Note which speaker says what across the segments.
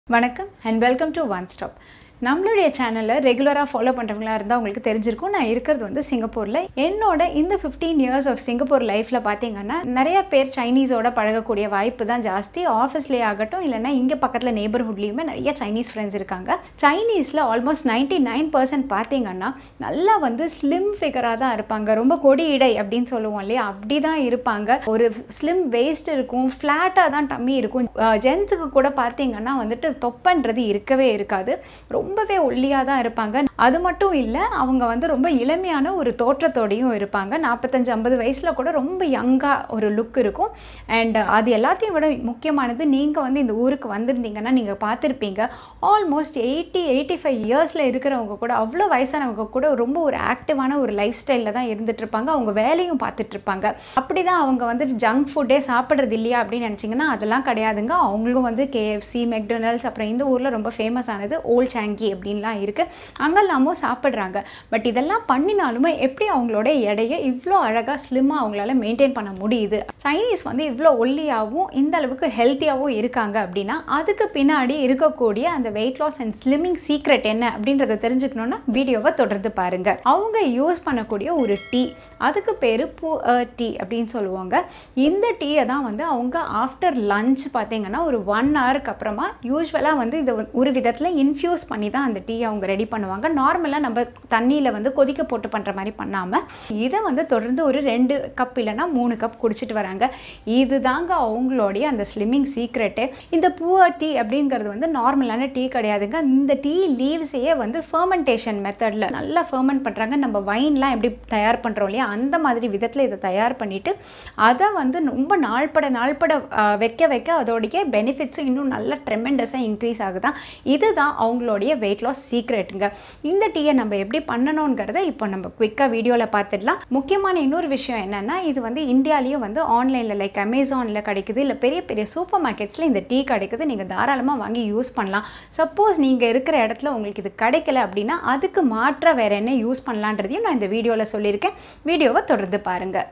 Speaker 1: வணக்கம் and welcome to one stop நம்மளுடைய சேனலில் ரெகுலராக ஃபாலோ பண்ணுறவங்களா இருந்தால் உங்களுக்கு தெரிஞ்சிருக்கும் நான் இருக்கிறது வந்து சிங்கப்பூரில் என்னோட இந்த ஃபிஃப்டீன் இயர்ஸ் ஆஃப் சிங்கப்பூர் லைஃப்பில் பார்த்தீங்கன்னா நிறைய பேர் சைனீஸோட பழகக்கூடிய வாய்ப்பு தான் ஜாஸ்தி ஆஃபீஸ்லேயே ஆகட்டும் இல்லைன்னா இங்கே பக்கத்தில் நெய்பர்ஹுட்லேயுமே நிறைய சைனீஸ் ஃப்ரெண்ட்ஸ் இருக்காங்க சைனீஸில் ஆல்மோஸ்ட் நைன்டி நைன் பர்சன்ட் பார்த்தீங்கன்னா நல்லா வந்து ஸ்லிம் ஃபிகராக தான் இருப்பாங்க ரொம்ப கொடி இடை அப்படின்னு சொல்லுவோம் இல்லையா அப்படி தான் இருப்பாங்க ஒரு ஸ்லிம் வேஸ்ட் இருக்கும் ஃப்ளாட்டாக தான் டம்மி இருக்கும் ஜென்ஸுக்கு கூட பார்த்தீங்கன்னா வந்துட்டு தொப்பன்றது இருக்கவே இருக்காது ரொம்பவே ஒல்லியாக தான் இருப்பாங்க அது மட்டும் இல்லை அவங்க வந்து ரொம்ப இளமையான ஒரு தோற்றத்தோடையும் இருப்பாங்க நாற்பத்தஞ்சு ஐம்பது வயசில் கூட ரொம்ப யங்காக ஒரு லுக் இருக்கும் அண்ட் அது எல்லாத்தையும் விட முக்கியமானது நீங்கள் வந்து இந்த ஊருக்கு வந்திருந்தீங்கன்னா நீங்கள் பார்த்துருப்பீங்க ஆல்மோஸ்ட் எயிட்டி எயிட்டி ஃபைவ் இயர்ஸில் இருக்கிறவங்க கூட அவ்வளோ வயசானவங்க கூட ரொம்ப ஒரு ஆக்டிவான ஒரு லைஃப் ஸ்டைலில் தான் இருந்துட்டு இருப்பாங்க அவங்க வேலையும் பார்த்துட்டு இருப்பாங்க அப்படி தான் அவங்க வந்துட்டு ஜங்க் ஃபுட்டே சாப்பிட்றது இல்லையா அப்படின்னு நினச்சிங்கன்னா அதெல்லாம் கிடையாதுங்க அவங்களும் வந்து கேஎஃப்சி மெக்டொனல்ட்ஸ் அப்புறம் இந்த ஊரில் ரொம்ப ஃபேமஸ் ஆனது ஓல்ட் சாங்கி அப்படின்லாம் இருக்குது அங்கெல்லாமும் சாப்பிட்றாங்க பட் இதெல்லாம் பண்ணினாலுமே எப்படி அவங்களோட எடையை இவ்வளோ அழகாக ஸ்லிம்மாக அவங்களால மெயின்டைன் பண்ண முடியுது சைனீஸ் வந்து இவ்வளோ ஒல்லியாகவும் இந்த அளவுக்கு ஹெல்த்தியாகவும் இருக்காங்க அப்படின்னா அதுக்கு பின்னாடி இருக்கக்கூடிய அந்த weight loss and slimming secret என்ன அப்படின்றத தெரிஞ்சுக்கணுன்னா வீடியோவை தொடர்ந்து பாருங்கள் அவங்க யூஸ் பண்ணக்கூடிய ஒரு டீ அதுக்கு பேர் பூ டீ அப்படின்னு சொல்லுவாங்க இந்த டீயை தான் வந்து அவங்க ஆஃப்டர் லஞ்ச் பார்த்தீங்கன்னா ஒரு ஒன் ஹவருக்கு அப்புறமா யூஸ்வலாக வந்து இதை ஒரு விதத்தில் இன்ஃப்யூஸ் பண்ணி தான் அந்த டீயை அவங்க ரெடி பண்ணுவாங்க நார்மலாக நம்ம தண்ணியில் வந்து கொதிக்க போட்டு பண்ணுற மாதிரி பண்ணாமல் இதை வந்து தொடர்ந்து ஒரு ரெண்டு கப் இல்லைன்னா மூணு கப் குடிச்சிட்டு வராங்க இது தாங்க அவங்களுடைய அந்த ஸ்லிம்மிங் சீக்ரெட்டு இந்த பூவர் டீ அப்படிங்கிறது வந்து நார்மலான டீ கிடையாதுங்க இந்த டீ லீவ்ஸையே வந்து ஃபர்மெண்டேஷன் மெத்தடில் நல்லா ஃபர்மெண்ட் பண்ணுறாங்க நம்ம வைன்லாம் எப்படி தயார் பண்ணுறோம் இல்லையா அந்த மாதிரி விதத்தில் இதை தயார் பண்ணிவிட்டு அதை வந்து ரொம்ப நாள்பட நாள்பட வைக்க வைக்க அதோடைய பெனிஃபிட்ஸும் இன்னும் நல்லா ட்ரெமெண்டஸாக இன்க்ரீஸ் ஆகுதான் இதுதான் அவங்களுடைய வெயிட் லாஸ் சீக்ரெட்டுங்க இந்த டீயை நம்ம எப்படி பண்ணணுங்கிறத இப்போ நம்ம குவிக்காக வீடியோவில் பார்த்துடலாம் முக்கியமான இன்னொரு விஷயம் என்னென்னா இது வந்து இந்தியாலேயும் வந்து ஆன்லைனில் லைக் அமேசானில் கிடைக்குது இல்லை பெரிய பெரிய சூப்பர் மார்க்கெட்ஸில் இந்த டீ கிடைக்குது நீங்கள் தாராளமாக வாங்கி யூஸ் பண்ணலாம் சப்போஸ் நீங்கள் இருக்கிற இடத்துல உங்களுக்கு இது கிடைக்கல அப்படின்னா அதுக்கு மாற்ற வேறு என்ன யூஸ் பண்ணலான்றதையும் நான் இந்த வீடியோவில் சொல்லியிருக்கேன் வீடியோவை தொடர்ந்து பாருங்கள்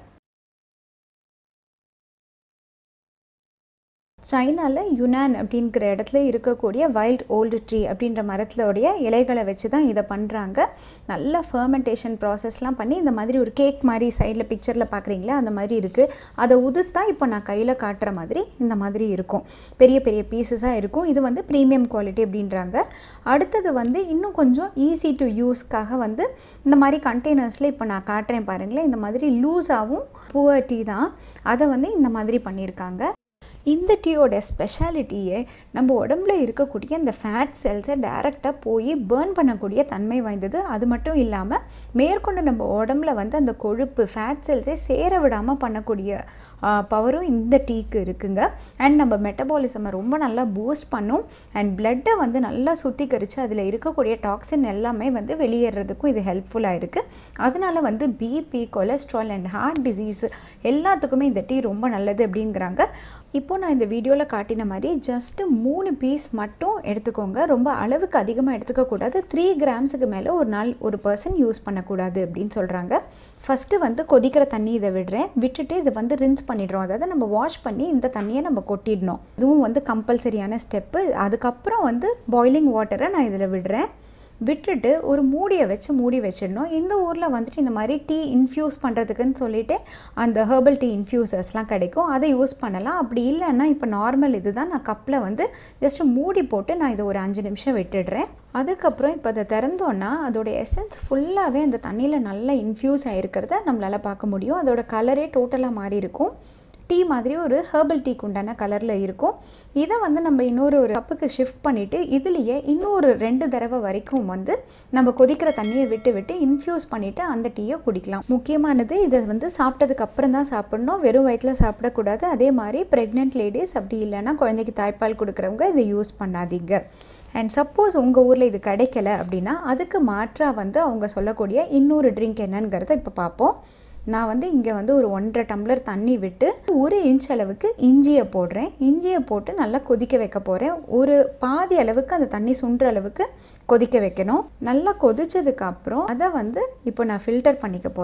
Speaker 1: சைனாவில் யுனான் அப்படிங்கிற இடத்துல இருக்கக்கூடிய வைல்ட் ஓல்டு ட்ரீ அப்படின்ற மரத்திலோடைய இலைகளை வச்சு தான் இதை பண்ணுறாங்க நல்ல ஃபர்மெண்டேஷன் ப்ராசஸ்லாம் பண்ணி இந்த மாதிரி ஒரு கேக் மாதிரி சைடில் பிக்சரில் பார்க்குறீங்களா அந்த மாதிரி இருக்குது அதை உதுத்தா இப்போ நான் கையில் காட்டுற மாதிரி இந்த மாதிரி இருக்கும் பெரிய பெரிய பீசஸாக இருக்கும் இது வந்து ப்ரீமியம் குவாலிட்டி அப்படின்றாங்க அடுத்தது வந்து இன்னும் கொஞ்சம் ஈஸி டு யூஸ்க்காக வந்து இந்த மாதிரி கண்டெய்னர்ஸில் இப்போ நான் காட்டுறேன் பாருங்களேன் இந்த மாதிரி லூஸாகவும் பூவர் டீ தான் அதை வந்து இந்த மாதிரி பண்ணியிருக்காங்க இந்த டீயோட ஸ்பெஷாலிட்டியே நம்ம உடம்புல இருக்கக்கூடிய அந்த ஃபேட் செல்ஸை டைரெக்டாக போய் பேர்ன் பண்ணக்கூடிய தன்மை வாய்ந்தது அது மட்டும் இல்லாமல் மேற்கொண்டு நம்ம உடம்புல வந்து அந்த கொழுப்பு ஃபேட் செல்ஸை சேர விடாமல் பண்ணக்கூடிய பவரும் இந்த டீக்கு இருக்குங்க அண்ட் நம்ம மெட்டபாலிசமை ரொம்ப நல்லா பூஸ்ட் பண்ணும் அண்ட் பிளட்டை வந்து நல்லா சுத்திகரித்து அதில் இருக்கக்கூடிய டாக்ஸின் எல்லாமே வந்து வெளியேறதுக்கும் இது ஹெல்ப்ஃபுல்லாக இருக்குது அதனால் வந்து BP cholesterol and heart disease எல்லாத்துக்குமே இந்த டீ ரொம்ப நல்லது அப்படிங்கிறாங்க இப்போது நான் இந்த வீடியோவில் காட்டின மாதிரி ஜஸ்ட்டு மூணு பீஸ் மட்டும் எடுத்துக்கோங்க ரொம்ப அளவுக்கு அதிகமாக எடுத்துக்கக்கூடாது த்ரீ கிராம்ஸுக்கு மேலே ஒரு நாள் ஒரு பர்சன் யூஸ் பண்ணக்கூடாது அப்படின்னு சொல்கிறாங்க ஃபஸ்ட்டு வந்து கொதிக்கிற தண்ணி இதை விடுறேன் விட்டுட்டு இதை வந்து ரின்ஸ் பண்ணிடுறோம் அதாவது நம்ம வாஷ் பண்ணி இந்த தண்ணியை நம்ம கொட்டிடணும் இதுவும் வந்து கம்பல்சரியான ஸ்டெப்பு அதுக்கப்புறம் வந்து பாய்லிங் வாட்டரை நான் இதில் விடுறேன் விட்டுட்டு ஒரு மூடியை வச்சு மூடி வச்சிடணும் இந்த ஊரில் வந்துட்டு இந்த மாதிரி டீ இன்ஃப்யூஸ் பண்ணுறதுக்குன்னு சொல்லிட்டு அந்த ஹேர்பல் டீ இன்ஃப்யூசர்ஸ்லாம் கிடைக்கும் அதை யூஸ் பண்ணலாம் அப்படி இல்லைன்னா இப்போ நார்மல் இது தான் நான் கப்பில் வந்து ஜஸ்ட்டு மூடி போட்டு நான் இதை ஒரு அஞ்சு நிமிஷம் விட்டுடுறேன் அதுக்கப்புறம் இப்போ அதை திறந்தோன்னா அதோட எசன்ஸ் ஃபுல்லாகவே அந்த தண்ணியில் நல்லா இன்ஃப்யூஸ் ஆகிருக்கிறத நம்மளால் பார்க்க முடியும் அதோட கலரே டோட்டலாக மாறி இருக்கும் டீ மாதிரி ஒரு ஹேர்பல் டீக்கு உண்டான கலரில் இருக்கும் இதை வந்து நம்ம இன்னொரு ஒரு கப்புக்கு ஷிஃப்ட் பண்ணிவிட்டு இதுலேயே இன்னொரு ரெண்டு தடவை வரைக்கும் வந்து நம்ம கொதிக்கிற தண்ணியை விட்டு விட்டு இன்ஃப்யூஸ் பண்ணிவிட்டு அந்த டீயை குடிக்கலாம் முக்கியமானது இதை வந்து சாப்பிட்டதுக்கு அப்புறம் தான் சாப்பிடணும் வெறும் வயிற்றில் சாப்பிடக்கூடாது அதே மாதிரி ப்ரெக்னென்ட் லேடிஸ் அப்படி இல்லைன்னா குழந்தைக்கு தாய்ப்பால் கொடுக்குறவங்க இதை யூஸ் பண்ணாதீங்க அண்ட் சப்போஸ் உங்கள் ஊரில் இது கிடைக்கல அப்படின்னா அதுக்கு மாற்றாக வந்து அவங்க சொல்லக்கூடிய இன்னொரு ட்ரிங்க் என்னங்கிறத இப்போ பார்ப்போம் நான் வந்து இங்கே வந்து ஒரு ஒன்றரை டம்ளர் தண்ணி விட்டு ஒரு இன்ச் அளவுக்கு இஞ்சியை போடுறேன் இஞ்சியை போட்டு நல்லா கொதிக்க வைக்க போகிறேன் ஒரு பாதி அளவுக்கு அந்த தண்ணி சுண்டுற அளவுக்கு கொதிக்க வைக்கணும் நல்லா கொதிச்சதுக்கு அப்புறம் அதை வந்து இப்போ நான் ஃபில்டர் பண்ணிக்க போகிறேன்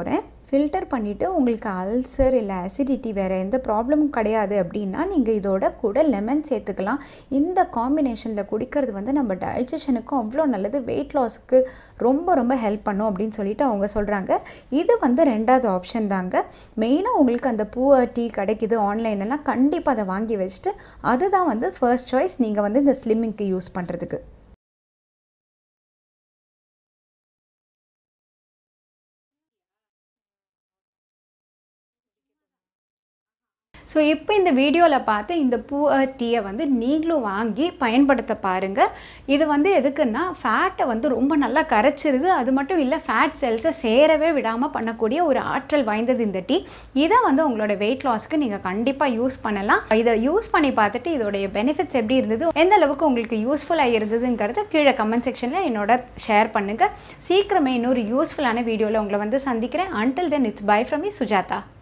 Speaker 1: ஃபில்டர் பண்ணிவிட்டு உங்களுக்கு அல்சர் இல்லை அசிடிட்டி வேறு எந்த ப்ராப்ளமும் கிடையாது அப்படின்னா நீங்கள் இதோட கூட லெமன் சேர்த்துக்கலாம் இந்த காம்பினேஷனில் குடிக்கிறது வந்து நம்ம டைஜஷனுக்கும் அவ்வளோ நல்லது வெயிட் லாஸுக்கு ரொம்ப ரொம்ப ஹெல்ப் பண்ணும் அப்படின்னு சொல்லிட்டு அவங்க சொல்கிறாங்க இது வந்து ரெண்டாவது ஆப்ஷன் தாங்க மெயினாக உங்களுக்கு அந்த பூவர் டீ கிடைக்குது ஆன்லைன்லாம் கண்டிப்பாக அதை வாங்கி வச்சுட்டு அதுதான் வந்து ஃபர்ஸ்ட் சாய்ஸ் நீங்கள் வந்து இந்த ஸ்லிம்மிங்க்கு யூஸ் பண்ணுறதுக்கு ஸோ இப்போ இந்த வீடியோவில் பார்த்து இந்த பூ டீயை வந்து நீங்களும் வாங்கி பயன்படுத்த பாருங்கள் இது வந்து எதுக்குன்னா ஃபேட்டை வந்து ரொம்ப நல்லா கரைச்சிருது அது மட்டும் இல்லை ஃபேட் செல்ஸை சேரவே விடாமல் பண்ணக்கூடிய ஒரு ஆற்றல் வாய்ந்தது இந்த டீ இதை வந்து உங்களோட வெயிட் லாஸ்க்கு நீங்கள் கண்டிப்பாக யூஸ் பண்ணலாம் இதை யூஸ் பண்ணி பார்த்துட்டு இதோடைய பெனிஃபிட்ஸ் எப்படி இருந்தது எந்த அளவுக்கு உங்களுக்கு யூஸ்ஃபுல்லாக இருந்ததுங்கிறத கீழே கமெண்ட் செக்ஷனில் என்னோட ஷேர் பண்ணுங்கள் சீக்கிரமே இன்னொரு யூஸ்ஃபுல்லான வீடியோவில் உங்களை வந்து சந்திக்கிறேன் until then it's bye from me Sujatha